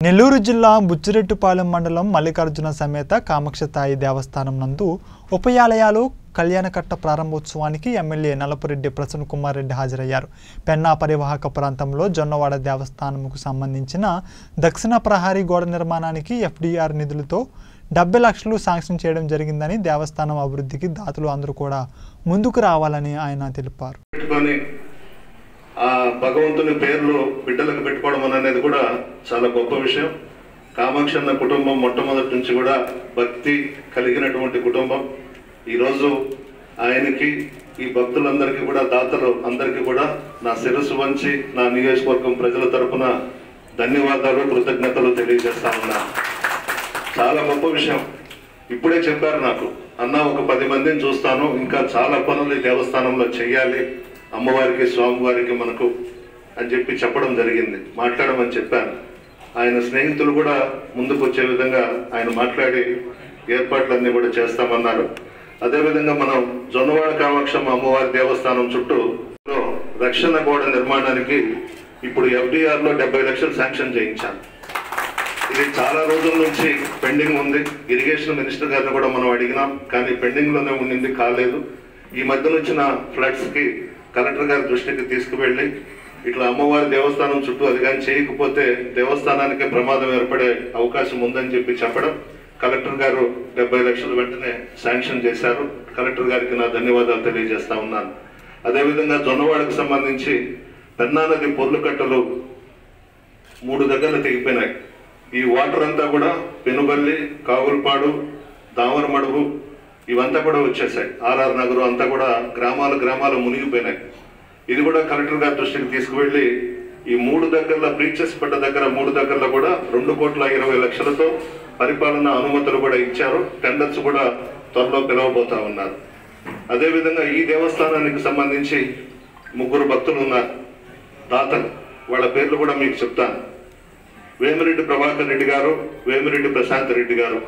నెల్లూరు జిల్లా బుచ్చిరెట్టుపాలెం మండలం మల్లికార్జున సమేత కామాక్షతాయి దేవస్థానం నందు ఉపయాలయాలు కళ్యాణకట్ట ప్రారంభోత్సవానికి ఎమ్మెల్యే నలపురెడ్డి ప్రసన్న కుమార్ రెడ్డి హాజరయ్యారు పెన్నా పరివాహక ప్రాంతంలో జొన్నవాడ దేవస్థానంకు సంబంధించిన దక్షిణ ప్రహారీ గోడ నిర్మాణానికి ఎఫ్డీఆర్ నిధులతో డెబ్బై లక్షలు శాంక్షన్ చేయడం జరిగిందని దేవస్థానం అభివృద్ధికి దాతలు అందరూ కూడా ముందుకు రావాలని ఆయన తెలిపారు పెట్టుకొని ఆ భగవంతుని పేర్లు బిడ్డలకు పెట్టుకోవడం అనేది కూడా చాలా గొప్ప విషయం కామాక్షి అన్న కుటుంబం మొట్టమొదటి నుంచి కూడా భక్తి కలిగినటువంటి కుటుంబం ఈరోజు ఆయనకి ఈ భక్తులందరికీ కూడా దాతలు అందరికీ కూడా నా శిరస్సు వంచి నా నియోజకవర్గం ప్రజల తరపున ధన్యవాదాలు కృతజ్ఞతలు తెలియజేస్తా ఉన్నా చాలా గొప్ప విషయం ఇప్పుడే చెప్పారు నాకు అన్న ఒక పది మందిని చూస్తాను ఇంకా చాలా పనులు ఈ దేవస్థానంలో చెయ్యాలి అమ్మవారికి స్వామివారికి మనకు అని చెప్పి చెప్పడం జరిగింది మాట్లాడమని చెప్పాను ఆయన స్నేహితులు కూడా ముందుకు వచ్చే విధంగా ఆయన మాట్లాడి ఏర్పాట్లన్నీ కూడా చేస్తామన్నారు అదేవిధంగా మనం జొన్నవాడ కామాక్షమ్మ అమ్మవారి దేవస్థానం చుట్టూ రక్షణ గోడ నిర్మాణానికి ఇప్పుడు FDR లో డెబ్బై లక్షలు శాంక్షన్ చేయించాను ఇది చాలా రోజుల నుంచి పెండింగ్ ఉంది ఇరిగేషన్ మినిస్టర్ గారిని కూడా మనం అడిగినాం కానీ పెండింగ్ లోనే ఉండింది కాలేదు ఈ మధ్య వచ్చిన ఫ్లడ్స్ కి కలెక్టర్ గారి దృష్టికి తీసుకువెళ్ళి ఇట్లా అమ్మవారి దేవస్థానం చుట్టూ అది కానీ చేయకపోతే దేవస్థానానికి ప్రమాదం ఏర్పడే అవకాశం ఉందని చెప్పి చెప్పడం కలెక్టర్ గారు డెబ్బై లక్షలు వెంటనే శాంక్షన్ చేశారు కలెక్టర్ గారికి నా ధన్యవాదాలు తెలియజేస్తా ఉన్నాను అదేవిధంగా జొన్నవాడకు సంబంధించి పెన్నా నది పొర్లు కట్టలు మూడు దగ్గరలు తెగిపోయినాయి ఈ వాటర్ అంతా కూడా పెనుబల్లి కావులపాడు దామరమడుగు ఇవంతా కూడా వచ్చేసాయి ఆర్ఆర్ నగరు అంతా కూడా గ్రామాలు గ్రామాలు మునిగిపోయినాయి ఇది కూడా కలెక్టర్ గారి దృష్టికి తీసుకువెళ్ళి ఈ మూడు దగ్గరల బ్రీచెస్ పడ్డ దగ్గర మూడు దగ్గరలో కూడా రెండు కోట్ల ఇరవై లక్షలతో పరిపాలన అనుమతులు కూడా ఇచ్చారు టెండర్స్ కూడా త్వరలో పిలవబోతా ఉన్నారు అదేవిధంగా ఈ దేవస్థానానికి సంబంధించి ముగ్గురు భక్తులు ఉన్నారు దాతలు వాళ్ళ పేర్లు కూడా మీకు చెప్తాను వేమిరెడ్డి ప్రభాకర్ రెడ్డి గారు వేమిరెడ్డి ప్రశాంత్ రెడ్డి గారు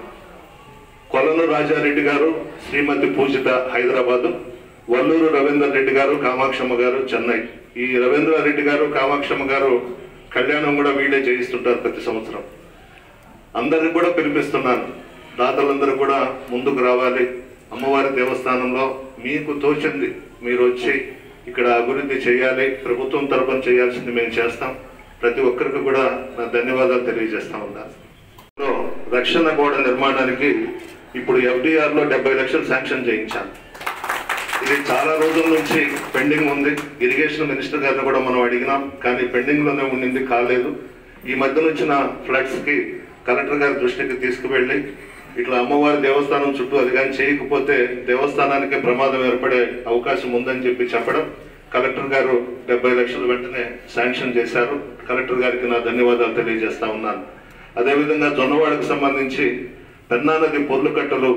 కొలను రాజారెడ్డి గారు శ్రీమతి పూజిత హైదరాబాదు వల్లూరు రవీందర్ రెడ్డి గారు కామాక్షమ్మ గారు చెన్నై ఈ రవీంద్ర రెడ్డి గారు కామాక్షమ్మ గారు కళ్యాణం కూడా వీళ్ళే చేయిస్తుంటారు ప్రతి సంవత్సరం అందరిని కూడా పిలిపిస్తున్నాను దాతలందరూ కూడా ముందుకు రావాలి అమ్మవారి దేవస్థానంలో మీకు తోచింది మీరు వచ్చి ఇక్కడ అభివృద్ధి చేయాలి ప్రభుత్వం తరపున చేయాల్సింది మేము చేస్తాం ప్రతి ఒక్కరికి కూడా నా ధన్యవాదాలు తెలియజేస్తా ఉన్నాను లో రక్షణ గోడ నిర్మాణానికి ఇప్పుడు FDR లో డెబ్బై లక్షలు శాంక్షన్ చేయించాను ఇది చాలా రోజుల నుంచి పెండింగ్ ఉంది ఇరిగేషన్ మినిస్టర్ గారిని కూడా మనం అడిగినాం కానీ పెండింగ్ లోనే ఉండింది కాలేదు ఈ మధ్య వచ్చిన ఫ్లడ్స్ కి కలెక్టర్ గారి దృష్టికి తీసుకువెళ్ళి ఇట్లా అమ్మవారి దేవస్థానం చుట్టూ అది కానీ చేయకపోతే దేవస్థానానికి ప్రమాదం ఏర్పడే అవకాశం ఉందని చెప్పి చెప్పడం కలెక్టర్ గారు డెబ్బై లక్షలు వెంటనే శాంక్షన్ చేశారు కలెక్టర్ గారికి నా ధన్యవాదాలు తెలియజేస్తా ఉన్నాను అదేవిధంగా జొన్నవాడకు సంబంధించి పెన్నా నది పొర్లు కట్టలు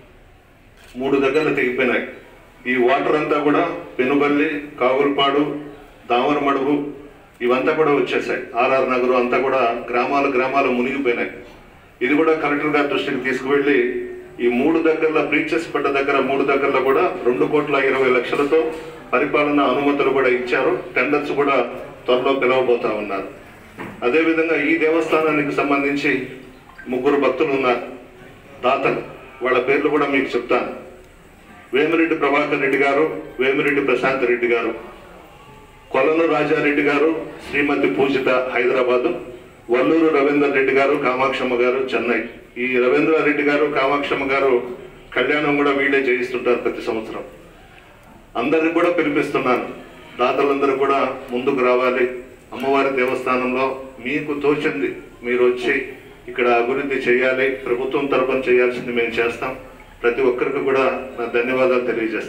మూడు దగ్గరలు తెగిపోయినాయి ఈ వాటర్ అంతా కూడా పెనుబల్లి కావులపాడు దామరమడుగు ఇవంతా కూడా వచ్చేసాయి ఆర్ఆర్ నగరు అంతా కూడా గ్రామాలు గ్రామాలు మునిగిపోయినాయి ఇది కూడా కలెక్టర్ గారి దృష్టికి తీసుకువెళ్ళి ఈ మూడు దగ్గరల బ్రీచెస్ పడ్డ దగ్గర మూడు దగ్గరలో కూడా రెండు కోట్ల ఇరవై లక్షలతో పరిపాలన అనుమతులు కూడా ఇచ్చారు టెండర్స్ కూడా త్వరలో పిలవబోతా ఉన్నారు అదేవిధంగా ఈ దేవస్థానానికి సంబంధించి ముగ్గురు భక్తులు ఉన్నారు దాతలు వాళ్ళ పేర్లు కూడా మీకు చెప్తాను వేమిరెడ్డి ప్రభాకర్ రెడ్డి గారు వేమిరెడ్డి ప్రశాంత్ రెడ్డి గారు కొలను రాజారెడ్డి గారు శ్రీమతి పూజిత హైదరాబాదు వల్లూరు రవీందర్ రెడ్డి గారు కామాక్షమ్మ గారు చెన్నై ఈ రవీంద్ర రెడ్డి గారు కామాక్షమ్మ గారు కళ్యాణం కూడా వీళ్ళే చేయిస్తుంటారు ప్రతి సంవత్సరం అందరిని కూడా పిలిపిస్తున్నాను దాతలందరూ కూడా ముందుకు రావాలి అమ్మవారి దేవస్థానంలో మీకు తోచింది మీరు వచ్చి ఇక్కడ అభివృద్ధి చేయాలి ప్రభుత్వం తరపున చేయాల్సింది మేము చేస్తాం ప్రతి ఒక్కరికి కూడా నా ధన్యవాదాలు తెలియజేస్తాను